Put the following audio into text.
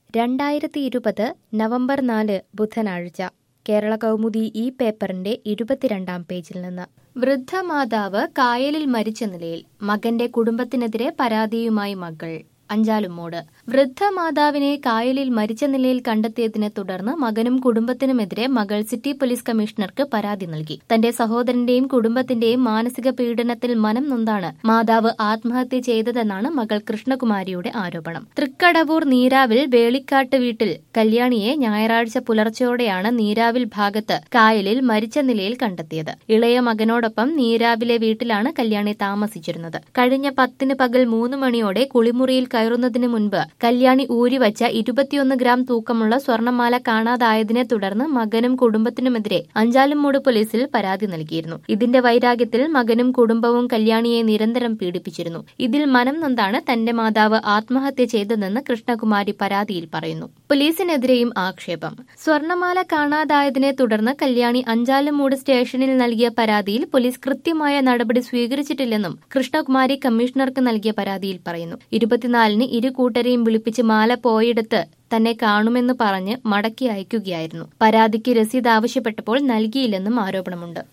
രണ്ടായിരത്തി ഇരുപത് നവംബർ നാല് ബുധനാഴ്ച കേരള കൗമുദി ഈ പേപ്പറിന്റെ ഇരുപത്തിരണ്ടാം പേജിൽ നിന്ന് വൃദ്ധമാതാവ് കായലിൽ മരിച്ച നിലയിൽ മകന്റെ കുടുംബത്തിനെതിരെ പരാതിയുമായി മകൾ അഞ്ചാലുമോട് വൃദ്ധമാതാവിനെ കായലിൽ മരിച്ച നിലയിൽ കണ്ടെത്തിയതിനെ തുടർന്ന് മകനും കുടുംബത്തിനുമെതിരെ മകൾ സിറ്റി പോലീസ് കമ്മീഷണർക്ക് പരാതി നൽകി തന്റെ സഹോദരന്റെയും കുടുംബത്തിന്റെയും മാനസിക പീഡനത്തിൽ മനം നൊന്താണ് മാതാവ് ആത്മഹത്യ ചെയ്തതെന്നാണ് മകൾ കൃഷ്ണകുമാരിയുടെ ആരോപണം തൃക്കടവൂർ നീരാവിൽ വേളിക്കാട്ട് വീട്ടിൽ കല്യാണിയെ ഞായറാഴ്ച പുലർച്ചെയോടെയാണ് നീരാവിൽ ഭാഗത്ത് കായലിൽ മരിച്ച നിലയിൽ കണ്ടെത്തിയത് ഇളയ മകനോടൊപ്പം നീരാവിലെ വീട്ടിലാണ് കല്യാണി താമസിച്ചിരുന്നത് കഴിഞ്ഞ പത്തിന് പകൽ മൂന്ന് മണിയോടെ കുളിമുറിയിൽ കയറുന്നതിന് മുൻപ് കല്യാണി ഊരിവച്ച ഇരുപത്തിയൊന്ന് ഗ്രാം തൂക്കമുള്ള സ്വർണമാല കാണാതായതിനെ തുടർന്ന് മകനും കുടുംബത്തിനുമെതിരെ അഞ്ചാലുമൂട് പോലീസിൽ പരാതി നൽകിയിരുന്നു ഇതിന്റെ വൈരാഗ്യത്തിൽ മകനും കുടുംബവും കല്യാണിയെ നിരന്തരം പീഡിപ്പിച്ചിരുന്നു ഇതിൽ മനം നൊന്താണ് തന്റെ മാതാവ് ആത്മഹത്യ ചെയ്തതെന്ന് കൃഷ്ണകുമാരി പരാതിയിൽ പറയുന്നു പോലീസിനെതിരെയും ആക്ഷേപം സ്വർണമാല കാണാതായതിനെ തുടർന്ന് കല്യാണി അഞ്ചാലുമൂട് സ്റ്റേഷനിൽ നൽകിയ പരാതിയിൽ പോലീസ് കൃത്യമായ നടപടി സ്വീകരിച്ചിട്ടില്ലെന്നും കൃഷ്ണകുമാരി കമ്മീഷണർക്ക് നൽകിയ പരാതിയിൽ പറയുന്നു ഇരുപത്തിനാലിന് ഇരു കൂട്ടരെയും വിളിപ്പിച്ച് മാല പോയിടത്ത് തന്നെ കാണുമെന്ന് പറഞ്ഞ് മടക്കി അയക്കുകയായിരുന്നു പരാതിക്ക് രസീത് ആവശ്യപ്പെട്ടപ്പോൾ നൽകിയില്ലെന്നും ആരോപണമുണ്ട്